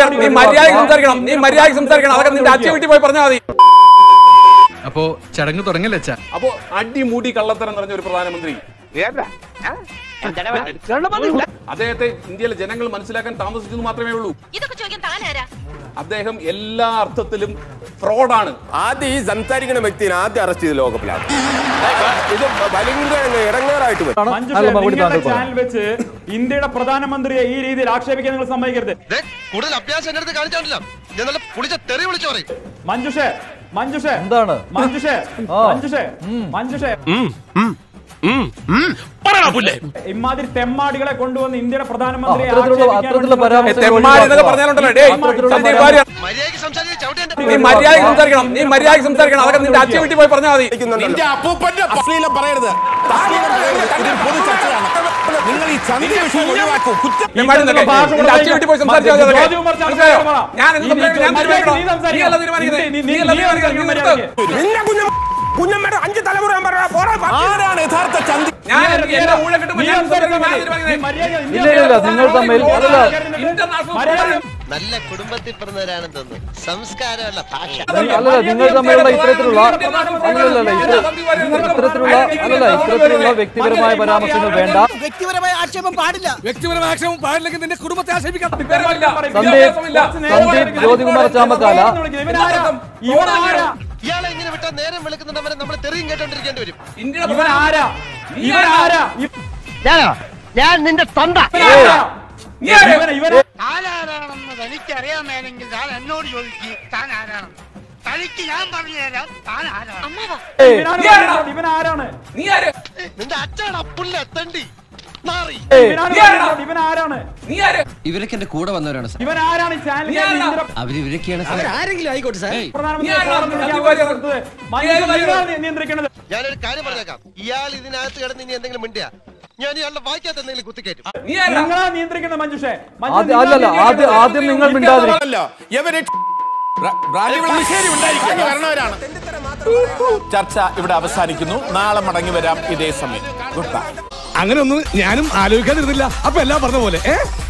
നീ മര്യാദ സംസാരിക്കണം നീ മര്യാദ സംസാരിക്കണം അതൊക്കെ നിന്റെ അച്ഛൻ വീട്ടിൽ പോയി പറഞ്ഞാൽ മതി അപ്പോ ചടങ്ങ് തുടങ്ങല്ലേ അച്ഛാ അപ്പോ അടിമൂടി കള്ളത്തരം നിറഞ്ഞ ഒരു പ്രധാനമന്ത്രി അദ്ദേഹത്തെ ഇന്ത്യയിലെ ജനങ്ങൾ മനസ്സിലാക്കാൻ താമസിച്ചെന്ന് മാത്രമേ ഉള്ളൂ ഇതൊക്കെ ചോദിക്കാൻ താനാരാ അദ്ദേഹം എല്ലാ അർത്ഥത്തിലും ഫ്രോഡാണ് ആദ്യം ഈ സംസാരിക്കുന്ന വ്യക്തിനെ ആദ്യം അറസ്റ്റ് ചെയ്ത് ലോകപ്പിലാണ് ഇത് ഭയങ്കര ഇടങ്ങേറായിട്ട് വരും ആണ് മഞ്ജുഷ അതിനുള്ള മറുപടി നിങ്ങളുടെ താങ്കൾ പറഞ്ഞു ചാനൽ വെച്ച് ഇന്ത്യയുടെ പ്രധാനമന്ത്രിയെ ഈ രീതിയിൽ ആക്ഷേപിക്കാൻ നിങ്ങൾ സമ്മതിക്കരുത് കൂടുതൽ അഭ്യാസം എന്റെ അടുത്ത് കാണിച്ചാണ്ടില്ല ഞാൻ നല്ല പുളിച്ച തെറി വിളിച്ചു പറയും മഞ്ജുഷേ മഞ്ജുഷേ എന്താണ് മഞ്ജുഷേ ആ. മഞ്ജുഷേ മഞ്ജുഷേ ഇമാതിരി തെമ്മാടികളെ കൊണ്ടുവന്ന് ഇന്ത്യയുടെ പ്രധാനമന്ത്രിയെ അത്തരത്തിലുള്ള- ആക്ഷേപിക്കാൻ അത്തരത്തിലുള്ള വേണ്ടി പരാമർശങ്ങൾ തെമ്മാടി എന്നൊക്കെ പറഞ്ഞാലുണ്ടല്ലോ ഡേ അത്തരത്തിലുള്ള സഞ്ജയ് ഭാര്യ മര്യാദയ്ക്ക് സംസാരിച്ച് ചവിട്ടി എന്റെ നീ മര്യാദ സംസാരിക്കണം നീ മര്യാദ സംസാരിക്കണം അതൊക്കെ നിന്റെ അച്ഛൻ വീട്ടിൽ പോയി പറഞ്ഞാൽ മതി നിന്റെ അപ്പൂപ്പന്റെ അശ്ലീലം പറയരുത് അശ്ലീലം പറയരുത്. ഇതൊരു പൊതു ചർച്ചയാണ് നിങ്ങൾ ഈ ചന്തി വിഷയം ഒഴിവാക്കൂ കുറ്റം തെമ്മാടി എന്നൊക്കെ. ഭാഷ നിന്റെ അച്ഛൻ വീട്ടിൽ പോയി സംസാരിച്ചാൽ മതി അതൊക്കെ. ജോർജ് കുമാർ ചാണ്ടി മനസ്സിലായോ? പറ. ഞാൻ എന്ത് നീ- സംസാരിക്കണം? ഞാൻ മര്യാദയ്ക്ക് നീ തീരുമാനിക്കണം. സംസാരിക്കണം. നീ അല്ല തീരുമാനിക്കുന്നത്. നീ- നീ നീ- അല്ല നീ തീരുമാനിക്കുന്നത്. നീ നിർത്ത്. മര്യാദയ്ക്ക്. നിന്റെ കുഞ്ഞം കുഞ്ഞമ്മയുടെ അഞ്ച് തലമുറ ഞാൻ പറയാം പോടാ ആരാണ് യഥാർത്ഥ ചന്തി ഞാൻ നീ- എന്റെ നീ- ഊഴം കിട്ടുമ്പോൾ നീ ഞാൻ സംസാരിക്കാൻ ഞാൻ മതി. തീരുമാനിക്കുന്നത്. നീ മര്യാദ- ഇല്ല, ഇല്ല, ഇല്ല, നിങ്ങൾ തമ്മിൽ അതല്ല ഇന്റർനാഷണൽ മര്യാദ- നല്ല കുടുംബത്തിൽ പിറന്നവരാണെന്ന് തോന്നുന്നു സംസ്കാരമല്ല ഭാഷ അല്ലല്ല നിങ്ങൾ തമ്മിലുള്ള ഇത്തരത്തിലുള്ള അല്ലല്ല ഇത്തര- ഇത്തരത്തിലുള്ള അല്ലല്ല ഇത്തരത്തിലുള്ള വ്യക്തിപരമായ പരാമർശങ്ങൾ വേണ്ട വ്യക്തിപരമായ ആക്ഷേപം പാടില്ലെങ്കിൽ നിന്റെ കുടുംബത്തെ ആക്ഷേപിക്കാം സന്ദീപ് സന്ദീപ് ജ്യോതികുമാർ ചാമക്കാല ഇവനാരാ? ഇവനാരാ? ഇയാളെ ഇങ്ങനെ വിട്ടാൽ നേരം വെളുക്കുന്നവരെ നമ്മൾ തെറിയും കേട്ടോണ്ടിരിക്കേണ്ടി വരും ഇന്ത്യയുടെ ഇവനാരാ? ഇവനാരാ? ഞാൻ നിന്റെ തൊണ്ട ഇവനാരാ? നീ ആര്? ഇവന- ഇവന- ആരാണെന്ന് തനിക്കറിയാമേലെങ്കിൽ താൻ എന്നോട് ചോദിക്ക് താൻ ആരാണ് തനിക്ക് ഞാൻ പറഞ്ഞു തരാം താൻ ആരാണ് അമ്മാവാ ഏയ്, ഇവനാണ് നീ ആരാ? ഇവനാരാണ് നീ ആര്? നിന്റെ അച്ഛൻ അപ്പുള്ള എത്തണ്ടി മാറി ഏയ്, ഇവനാണ് നീ ആരാ? ഇവനാരാണ് നീ ആര്? ഇവരൊക്കെ എന്റെ കൂടെ വന്നവരാണ് സാർ ഇവനാരാണ് ഈ ചാനലിൽ നീ ആരാ? ഇന്ദിര അവര് ഇവരൊക്കെയാണ് സാർ ആരെങ്കിലും ആയിക്കോട്ടെ സാർ ഏയ്, പ്രധാനമന്ത്രിയെ നീ ആരാ? ഫോറം വിളിക്കാൻ സന്ദീപ് വാര്യർ. കൊടുത്തത്? നീ മനുഷ്യനെ ഏത് വാര്യർ? നിങ്ങളാണ് നിയന്ത്രിക്കേണ്ടത് ഞാനൊരു കാര്യം പറഞ്ഞേക്കാം ഇയാൾ ഇതിനകത്ത് കിടന്ന് ഇനി എന്തെങ്കിലും മിണ്ടിയാ ഞാൻ ഇയാളുടെ വായിക്കാത്ത എന്തെങ്കിലും കുത്തിക്കയറ്റും നീ ആരാ? നിങ്ങളാ നിയന്ത്രിക്കേണ്ടത് മഞ്ജുഷേ ആദ്യം അല്ലല്ല ആദ്യം ആദ്യം നിങ്ങൾ മിണ്ടാതിരിക്കും അല്ല ഇവര് റാലിശ്ശേരി ഉണ്ടായിരിക്കും വരണവരാണ് ചർച്ച ഇവിടെ അവസാനിക്കുന്നു നാളെ മടങ്ങി വരാം ഇതേ സമയം ഗുഡ് ബൈ അങ്ങനെ ഒന്നും ഞാനും ആലോചിക്കാതിരുന്നില്ല അപ്പൊ എല്ലാം പറഞ്ഞ പോലെ ഏ